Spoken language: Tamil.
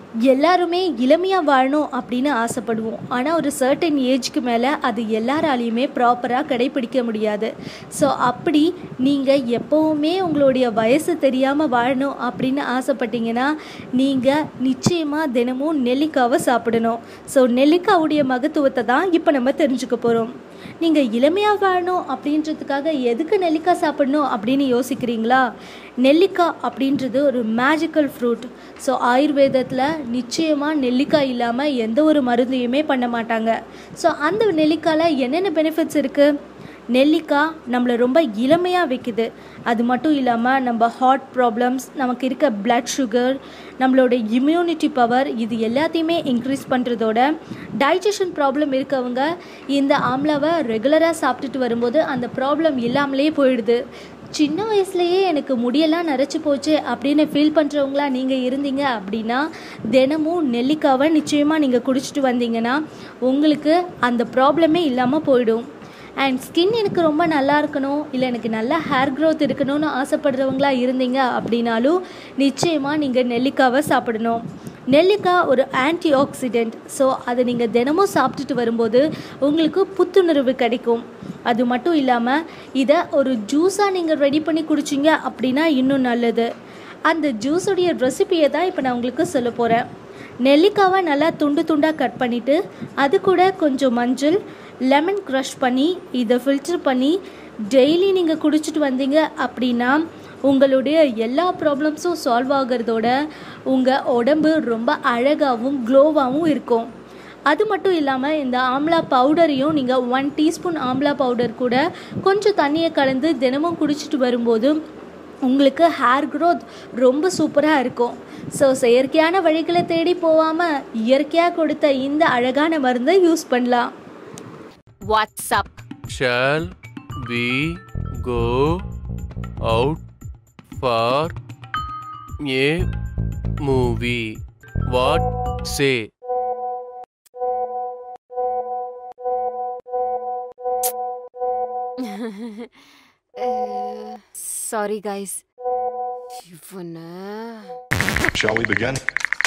எல்லாருமே இளமையாக வாழணும் அப்படின்னு ஆசைப்படுவோம் ஆனால் ஒரு சர்டன் ஏஜ்க்கு மேலே அது எல்லாராலையுமே ப்ராப்பராக கடைப்பிடிக்க முடியாது ஸோ அப்படி நீங்கள் எப்போவுமே உங்களுடைய வயசு தெரியாமல் வாழணும் அப்படின்னு ஆசைப்பட்டீங்கன்னா நீங்கள் நிச்சயமாக தினமும் நெல்லிக்காவை சாப்பிடணும் ஸோ நெல்லிக்காவுடைய மகத்துவத்தை தான் இப்போ நம்ம தெரிஞ்சுக்க போகிறோம் நீங்கள் இளமையாக வாழணும் அப்படின்றதுக்காக எதுக்கு நெல்லிக்காய் சாப்பிடணும் அப்படின்னு யோசிக்கிறீங்களா நெல்லிக்காய் அப்படின்றது ஒரு மேஜிக்கல் ஃப்ரூட் ஸோ ஆயுர்வேதத்தில் நிச்சயமாக நெல்லிக்காய் இல்லாமல் எந்த ஒரு மருந்தையுமே பண்ண மாட்டாங்க ஸோ அந்த நெல்லிக்காயில் என்னென்ன பெனிஃபிட்ஸ் இருக்குது நெல்லிக்காய் நம்மளை ரொம்ப இளமையாக வைக்குது அது மட்டும் இல்லாமல் நம்ம ஹார்ட் ப்ராப்ளம்ஸ் நமக்கு இருக்க பிளட் சுகர் நம்மளோட இம்யூனிட்டி பவர் இது எல்லாத்தையுமே இன்க்ரீஸ் பண்ணுறதோட டைஜஷன் ப்ராப்ளம் இருக்கவங்க இந்த ஆம்லாவை ரெகுலராக சாப்பிட்டுட்டு வரும்போது அந்த ப்ராப்ளம் இல்லாமலே போயிடுது சின்ன வயசுலேயே எனக்கு முடியெல்லாம் நரைச்சி போச்சு அப்படின்னு ஃபீல் பண்ணுறவங்களா நீங்கள் இருந்தீங்க அப்படின்னா தினமும் நெல்லிக்காவை நிச்சயமாக நீங்கள் குடிச்சிட்டு வந்தீங்கன்னா உங்களுக்கு அந்த ப்ராப்ளமே இல்லாமல் போயிடும் அண்ட் ஸ்கின் எனக்கு ரொம்ப நல்லா இருக்கணும் இல்லை எனக்கு நல்ல ஹேர் க்ரோத் இருக்கணும்னு ஆசைப்படுறவங்களா இருந்தீங்க அப்படின்னாலும் நிச்சயமாக நீங்கள் நெல்லிக்காவை சாப்பிடணும் நெல்லிக்காய் ஒரு ஆன்டி ஆக்சிடெண்ட் ஸோ அதை நீங்கள் தினமும் சாப்பிட்டுட்டு வரும்போது உங்களுக்கு புத்துணர்வு கிடைக்கும் அது மட்டும் இல்லாமல் இதை ஒரு ஜூஸாக நீங்கள் ரெடி பண்ணி குடிச்சிங்க அப்படின்னா இன்னும் நல்லது அந்த ஜூஸுடைய ரெசிபியை தான் இப்போ நான் உங்களுக்கு சொல்ல போகிறேன் நெல்லிக்காவை நல்லா துண்டு துண்டாக கட் பண்ணிவிட்டு அது கூட கொஞ்சம் மஞ்சள் லெமன் க்ரஷ் பண்ணி இதை ஃபில்டர் பண்ணி டெய்லி நீங்கள் குடிச்சிட்டு வந்தீங்க அப்படின்னா உங்களுடைய எல்லா ப்ராப்ளம்ஸும் சால்வ் ஆகிறதோட உங்கள் உடம்பு ரொம்ப அழகாகவும் க்ளோவாகவும் இருக்கும் அது மட்டும் இல்லாமல் இந்த ஆம்லா பவுடரையும் நீங்கள் ஒன் டீஸ்பூன் ஆம்லா பவுடர் கூட கொஞ்சம் தண்ணியை கலந்து தினமும் குடிச்சிட்டு வரும்போது உங்களுக்கு ஹேர் க்ரோத் ரொம்ப சூப்பராக இருக்கும் ஸோ செயற்கையான வழிகளை தேடி போகாமல் இயற்கையாக கொடுத்த இந்த அழகான மருந்தை யூஸ் பண்ணலாம் WhatsApp Shall we go out for a movie? What say? Sorry guys இவனை Shall we begin?